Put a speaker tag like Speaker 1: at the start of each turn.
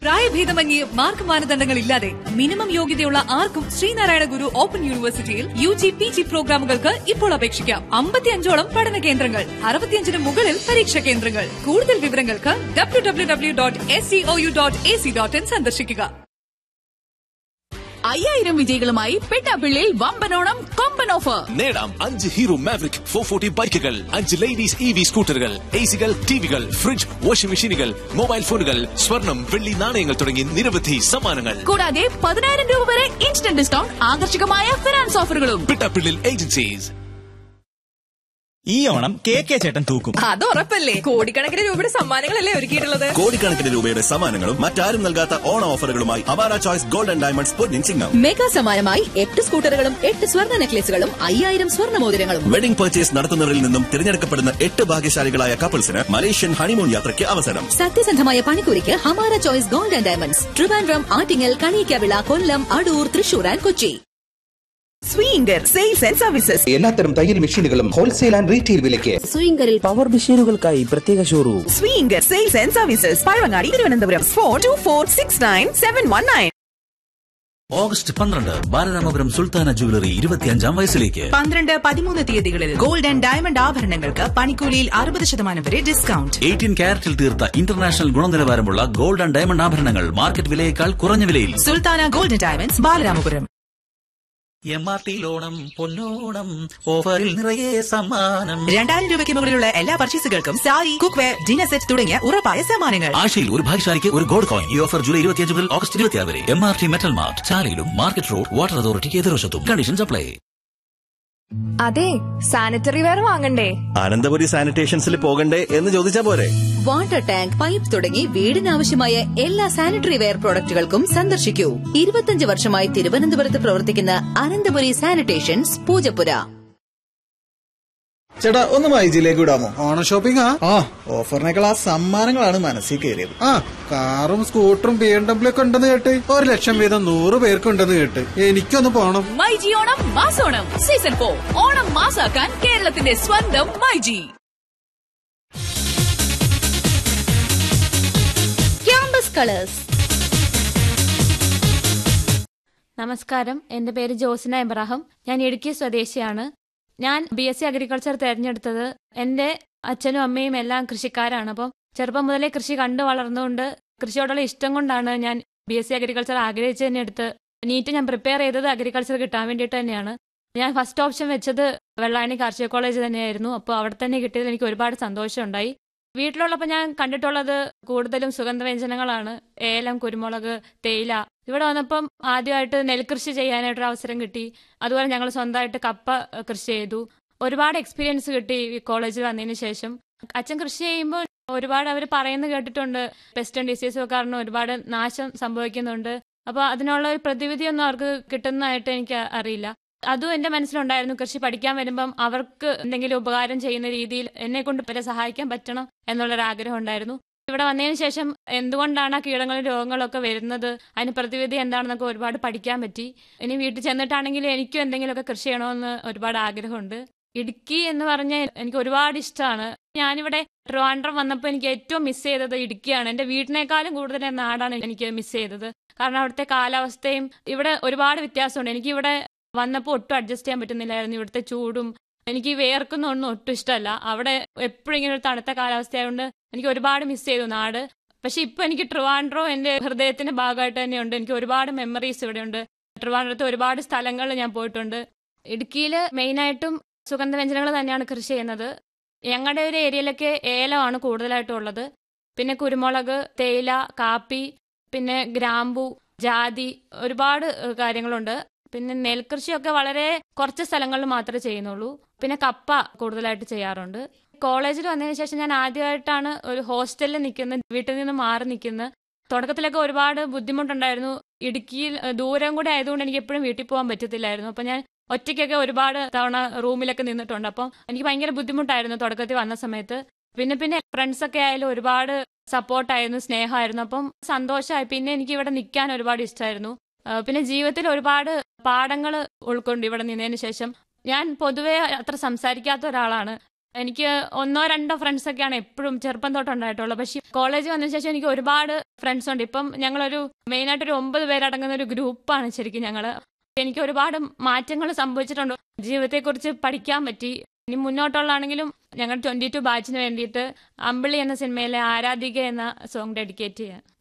Speaker 1: പ്രായഭേദമന്യേ മാർക്ക് മാനദണ്ഡങ്ങൾ ഇല്ലാതെ മിനിമം യോഗ്യതയുള്ള ആർക്കും ശ്രീനാരായണ ഗുരു ഓപ്പൺ യൂണിവേഴ്സിറ്റിയിൽ യു ജി പി ജി പ്രോഗ്രാമുകൾക്ക് ഇപ്പോൾ അപേക്ഷിക്കാം അമ്പത്തിയഞ്ചോളം പഠന കേന്ദ്രങ്ങൾ അറുപത്തിയഞ്ചിന് മുകളിൽ പരീക്ഷാ കേന്ദ്രങ്ങൾ കൂടുതൽ വിവരങ്ങൾക്ക് W W W dot S C O U dot A C dot in സന്ദർശിക്കുക
Speaker 2: അയ്യായിരം വിജയികളുമായി പെട്ടാപ്പിള്ളിയിൽ വമ്പനോണം കൊമ്പൻ ഓഫർ
Speaker 3: നേടാം അഞ്ച് ഹീറോ മാവറിക് ഫോർ ഫോർട്ടി ബൈക്കുകൾ അഞ്ച് ലേഡീസ് ഇ വി സ്കൂട്ടറുകൾ എ സികൾ ടിവികൾ ഫ്രിഡ്ജ് വാഷിംഗ് മെഷീനുകൾ മൊബൈൽ ഫോണുകൾ സ്വർണം വെള്ളി നാണയങ്ങൾ തുടങ്ങി നിരവധി സമ്മാനങ്ങൾ
Speaker 2: കൂടാതെ പതിനായിരം രൂപ വരെ ഇൻസ്റ്റന്റ് ഡിസ്കൗണ്ട് ആകർഷകമായ ഫിനാൻസ് ഓഫറുകളും
Speaker 3: പിട്ടാപ്പിള്ളിൽ ഏജൻസീസ്
Speaker 4: ഈ ഓണം കെ കെ ചേട്ടൻ തൂക്കും
Speaker 1: അത് ഉറപ്പല്ലേ കോടിക്കണക്കിന് രൂപയുടെ സമ്മാനങ്ങളല്ലേ ഒരുക്കിയിട്ടുള്ളത്
Speaker 5: കോടിക്കണക്കിന് രൂപയുടെ സമ്മാനങ്ങളും മറ്റാരും നൽകാത്ത ഓണ ഓഫറുകളുമായി അവാര ചോയ്സ് ഗോൾഡൻ ഡയമണ്ട്സ് പൊന്നിൻ ചിങ്ങം
Speaker 2: മെഗാ സമ്മാനമായി എട്ട് സ്കൂട്ടറുകളും എട്ട് സ്വർണ്ണ നെക്ലേസുകളും അയ്യായിരം സ്വർണ്ണ മോതിരങ്ങളും
Speaker 5: വെഡിംഗ് പർച്ചേസ് നടത്തുന്നവരിൽ നിന്നും തിരഞ്ഞെടുക്കപ്പെടുന്ന എട്ട് ഭാഗ്യശാലികളായ കപ്പിൾസിന് മലേഷ്യൻ ഹണിമൂൺ യാത്രയ്ക്ക് അവസരം
Speaker 2: സത്യസന്ധമായ പണിക്കൂലിക്ക് Hamara choice gold and diamonds Trivandrum Attingal Kaliyikkavila Kollam Adoor Thrissur and Kochi
Speaker 6: Swinger sales and services
Speaker 7: എല്ലാത്തരം തയ്യൽ മെഷീനുകളും ഹോൾസെയിൽ ആൻഡ് റീറ്റെയിൽ വിലയ്ക്ക്
Speaker 2: സ്വിംഗറിൽ
Speaker 4: പവർ മെഷീനുകൾക്കായി പ്രത്യേക showroom
Speaker 6: Swinger sales and services Pazhavangadi Thiruvananthapuram four two four six nine seven one nine
Speaker 8: August പന്ത്രണ്ട് ബാലരാമപുരം സുൽത്താന ജുവലറി ഇരുപത്തിയഞ്ചാം വയസ്സിലേക്ക്
Speaker 6: പന്ത്രണ്ട് പതിമൂന്ന് തീയതികളിൽ ഗോൾഡ് ആൻഡ് ഡയമണ്ട് ആഭരണങ്ങൾക്ക് പണിക്കൂലിയിൽ അറുപത് ശതമാനം വരെ ഡിസ്കൗണ്ട്
Speaker 8: എയ്റ്റീൻ ക്യാരറ്റിൽ തീർത്ത ഇന്റർനാഷണൽ ഗുണനിലവാരമുള്ള ഗോൾഡ് ആൻഡ് ഡയമണ്ട് ആഭരണങ്ങൾ മാർക്കറ്റ് വിലയേക്കാൾ കുറഞ്ഞ വിലയിൽ
Speaker 6: Sultana gold and diamonds Balaramapuram
Speaker 8: M R T ലോണം പൊന്നോണം ഓഫറിൽ നിറയെ സമ്മാനം
Speaker 6: രണ്ടായിരം രൂപയ്ക്ക് മുകളിലുള്ള എല്ലാ പർച്ചേസുകൾക്കും sari cookware dinner set തുടങ്ങിയ ഉറപ്പായ സമ്മാനങ്ങൾ
Speaker 8: ആഴ്ചയിൽ ഒരു ഭാഗ്യശാലിക്ക് ഒരു ഗോൾഡ് കോയിൻ ഈ ഓഫർ ജൂലൈ ഇരുപത്തിയഞ്ച് മുതൽ ഓഗസ്റ്റ് ഇരുപത്തിയാറ് വരെ M R T metal mart ചാലയിലും മാർക്കറ്റ് റോഡ് വാട്ടർ അതോറിറ്റിക്ക് എതിർവശത്തും കണ്ടീഷൻസ് അപ്ലൈ
Speaker 9: അതെ സാനിറ്ററി വെയർ വാങ്ങണ്ടേ
Speaker 5: അനന്തപുരി സാനിറ്റേഷൻസിൽ പോകണ്ടേ എന്ന് ചോദിച്ചാ പോരെ
Speaker 2: വാട്ടർ ടാങ്ക് പൈപ്പ് തുടങ്ങി വീടിനാവശ്യമായ എല്ലാ സാനിറ്ററി വെയർ പ്രോഡക്റ്റുകൾക്കും സന്ദർശിക്കൂ ഇരുപത്തിയഞ്ച് വർഷമായി തിരുവനന്തപുരത്ത് പ്രവർത്തിക്കുന്ന അനന്തപുരി സാനിറ്റേഷൻസ് പൂജപ്പുര
Speaker 10: ചേട്ടാ ഒന്ന് മൈജിയിലേക്ക് വിടാമോ ഓണം ഷോപ്പിംഗ് ആ ഓഫറിനേക്കാൾ ആ സമ്മാനങ്ങളാണ് മനസ്സിൽ കയറിയത് ആ കാറും സ്കൂട്ടറും ബി എം ഡബ്ല്യു ഒക്കെ ഉണ്ടെന്ന് കേട്ട് ഒരു ലക്ഷം വീതം നൂറ് പേർക്ക് ഉണ്ടെന്ന് കേട്ട് എനിക്കൊന്ന് പോണം
Speaker 2: മൈജി ഓണം മാസോണം സീസൺ ഫോർ ഓണം മാസാക്കാൻ കേരളത്തിന്റെ സ്വന്തം മൈജി
Speaker 9: ക്യാമ്പസ് കളേഴ്സ് നമസ്കാരം എന്റെ പേര് ജോസിന എബ്രാഹിം ഞാൻ ഇടുക്കി സ്വദേശിയാണ് ഞാൻ ബി എസ് സി അഗ്രികൾച്ചർ തിരഞ്ഞെടുത്തത് എന്റെ അച്ഛനും അമ്മയും എല്ലാം കൃഷിക്കാരാണ് അപ്പം ചെറുപ്പം മുതലേ കൃഷി കണ്ടു വളർന്നുകൊണ്ട് കൃഷിയോടുള്ള ഇഷ്ടം കൊണ്ടാണ് ഞാൻ ബി എസ് സി അഗ്രികൾച്ചർ ആഗ്രഹിച്ച് തന്നെ എടുത്ത് നീറ്റ് ഞാൻ പ്രിപ്പയർ ചെയ്തത് അഗ്രികൾച്ചർ കിട്ടാൻ വേണ്ടിയിട്ട് തന്നെയാണ് ഞാൻ ഫസ്റ്റ് ഓപ്ഷൻ വെച്ചത് വെള്ളായണി കാർഷിക കോളേജ് തന്നെയായിരുന്നു അപ്പോൾ അവിടെ തന്നെ കിട്ടിയതിൽ എനിക്ക് ഒരുപാട് സന്തോഷമുണ്ടായി വീട്ടിലുള്ളപ്പോൾ ഞാൻ കണ്ടിട്ടുള്ളത് കൂടുതലും സുഗന്ധവ്യഞ്ജനങ്ങളാണ് ഏലം കുരുമുളക് തേയില ഇവിടെ വന്നപ്പം ആദ്യമായിട്ട് നെൽകൃഷി ചെയ്യാനായിട്ടൊരു അവസരം കിട്ടി അതുപോലെ ഞങ്ങൾ സ്വന്തമായിട്ട് കപ്പ ഏഹ്, കൃഷി ചെയ്തു ഒരുപാട് എക്സ്പീരിയൻസ് കിട്ടി ഈ കോളേജിൽ വന്നതിന് ശേഷം അച്ഛൻ കൃഷി ചെയ്യുമ്പോൾ ഒരുപാട് അവർ പറയുന്നത് കേട്ടിട്ടുണ്ട് പെസ്റ്റും ഡിസീസും ഒക്കെ കാരണം ഒരുപാട് നാശം സംഭവിക്കുന്നുണ്ട് അപ്പോൾ അതിനുള്ള ഒരു പ്രതിവിധിയൊന്നും അവർക്ക് കിട്ടുന്നതായിട്ട് എനിക്ക് അറിയില്ല അതും എന്റെ മനസ്സിലുണ്ടായിരുന്നു കൃഷി പഠിക്കാൻ വരുമ്പം അവർക്ക് എന്തെങ്കിലും ഉപകാരം ചെയ്യുന്ന രീതിയിൽ എന്നെ കൊണ്ട് ഇവരെ സഹായിക്കാൻ പറ്റണം എന്നുള്ളൊരു ആഗ്രഹം ഉണ്ടായിരുന്നു ഇവിടെ വന്നതിന് ശേഷം എന്തുകൊണ്ടാണ് ആ കീടങ്ങളും രോഗങ്ങളൊക്കെ വരുന്നത് അതിന് പ്രതിവിധി എന്താണെന്നൊക്കെ ഒരുപാട് പഠിക്കാൻ പറ്റി ഇനി വീട്ടിൽ ചെന്നിട്ടാണെങ്കിലും എനിക്കും എന്തെങ്കിലുമൊക്കെ കൃഷി ചെയ്യണമെന്ന് ഒരുപാട് ആഗ്രഹമുണ്ട് ഇടുക്കി എന്ന് പറഞ്ഞാൽ എനിക്ക് ഒരുപാട് ഇഷ്ടമാണ് ഞാനിവിടെ ട്രിവാൻഡ്രം വന്നപ്പോൾ എനിക്ക് ഏറ്റവും മിസ് ചെയ്തത് ഇടുക്കിയാണ് എൻ്റെ വീട്ടിനേക്കാളും കൂടുതൽ എൻ്റെ നാടാണ് എനിക്ക് മിസ് ചെയ്തത് കാരണം അവിടുത്തെ കാലാവസ്ഥയും ഇവിടെ ഒരുപാട് വ്യത്യാസമുണ്ട് എനിക്ക് ഇവിടെ വന്നപ്പോൾ ഒട്ടും അഡ്ജസ്റ്റ് ചെയ്യാൻ പറ്റുന്നില്ലായിരുന്നു ഇവിടുത്തെ ചൂടും എനിക്ക് വേർക്കുന്ന ഒന്നും ഒട്ടും ഇഷ്ടമല്ല അവിടെ എപ്പോഴും ഇങ്ങനെ ഒരു തണുത്ത കാലാവസ്ഥ ആയതുകൊണ്ട് എനിക്ക് ഒരുപാട് മിസ് ചെയ്തു നാട് പക്ഷെ ഇപ്പൊ എനിക്ക് ട്രിവാൻഡ്രോ എന്റെ ഹൃദയത്തിന്റെ ഭാഗമായിട്ട് തന്നെയുണ്ട് എനിക്ക് ഒരുപാട് മെമ്മറീസ് ഇവിടെയുണ്ട് ട്രിവാൻഡ്രത്ത് ഒരുപാട് സ്ഥലങ്ങളിൽ ഞാൻ പോയിട്ടുണ്ട് ഇടുക്കിയിൽ മെയിനായിട്ടും സുഗന്ധവ്യഞ്ജനങ്ങൾ തന്നെയാണ് കൃഷി ചെയ്യുന്നത് ഞങ്ങളുടെ ഒരു ഏരിയയിലൊക്കെ ഏലമാണ് കൂടുതലായിട്ടും ഉള്ളത് പിന്നെ കുരുമുളക് തേയില കാപ്പി പിന്നെ ഗ്രാമ്പു ജാതി ഒരുപാട് ഏഹ്, കാര്യങ്ങളുണ്ട് പിന്നെ നെൽകൃഷിയൊക്കെ വളരെ കുറച്ച് സ്ഥലങ്ങളിൽ മാത്രമേ ചെയ്യുന്നുള്ളൂ പിന്നെ കപ്പ കൂടുതലായിട്ട് ചെയ്യാറുണ്ട് കോളേജിൽ വന്നതിന് ശേഷം ഞാൻ ആദ്യമായിട്ടാണ് ഒരു ഹോസ്റ്റലിൽ നിൽക്കുന്നത് വീട്ടിൽ നിന്ന് മാറി നിൽക്കുന്നത് തുടക്കത്തിലൊക്കെ ഒരുപാട് ബുദ്ധിമുട്ടുണ്ടായിരുന്നു ഇടുക്കിയിൽ ഏഹ്, ദൂരം കൂടെ ആയതുകൊണ്ട് എനിക്ക് എപ്പോഴും വീട്ടിൽ പോകാൻ പറ്റത്തില്ലായിരുന്നു അപ്പം ഞാൻ ഒറ്റയ്ക്കൊക്കെ ഒരുപാട് തവണ റൂമിലൊക്കെ നിന്നിട്ടുണ്ട് അപ്പം എനിക്ക് ഭയങ്കര ബുദ്ധിമുട്ടായിരുന്നു തുടക്കത്തിൽ വന്ന സമയത്ത് പിന്നെ പിന്നെ ഫ്രണ്ട്സ് ഒക്കെ ആയാലും ഒരുപാട് സപ്പോർട്ടായിരുന്നു സ്നേഹമായിരുന്നു അപ്പം സന്തോഷമായി പിന്നെ എനിക്ക് ഇവിടെ നിൽക്കാൻ ഒരുപാട് ഇഷ്ടമായിരുന്നു ആ, പിന്നെ ജീവിതത്തിൽ ഒരുപാട് പാഠങ്ങൾ ഉൾക്കൊണ്ട് ഇവിടെ നിന്നതിന് ശേഷം ഞാൻ പൊതുവെ അത്ര സംസാരിക്കാത്ത ഒരാളാണ് എനിക്ക് ഒന്നോ രണ്ടോ ഫ്രണ്ട്സ് ഒക്കെയാണ് എപ്പോഴും ചെറുപ്പം തൊട്ട് ഉണ്ടായിട്ടുള്ളത് പക്ഷെ കോളേജ് വന്നതിന് ശേഷം എനിക്ക് ഒരുപാട് ഫ്രണ്ട്സ് ഉണ്ട് ഇപ്പം ഞങ്ങളൊരു മെയിനായിട്ട് ഒരു ഒമ്പത് പേരടങ്ങുന്ന ഒരു ഗ്രൂപ്പാണ് ശരിക്കും ഞങ്ങള് എനിക്ക് ഒരുപാട് മാറ്റങ്ങൾ സംഭവിച്ചിട്ടുണ്ട് ജീവിതത്തെക്കുറിച്ച് പഠിക്കാൻ പറ്റി ഇനി മുന്നോട്ടുള്ളതാണെങ്കിലും ഞങ്ങൾ ട്വന്റി ടു ബാച്ചിന് വേണ്ടിയിട്ട് അമ്പിളി എന്ന സിനിമയിലെ ആരാധിക എന്ന സോങ് ഡെഡിക്കേറ്റ് ചെയ്യാം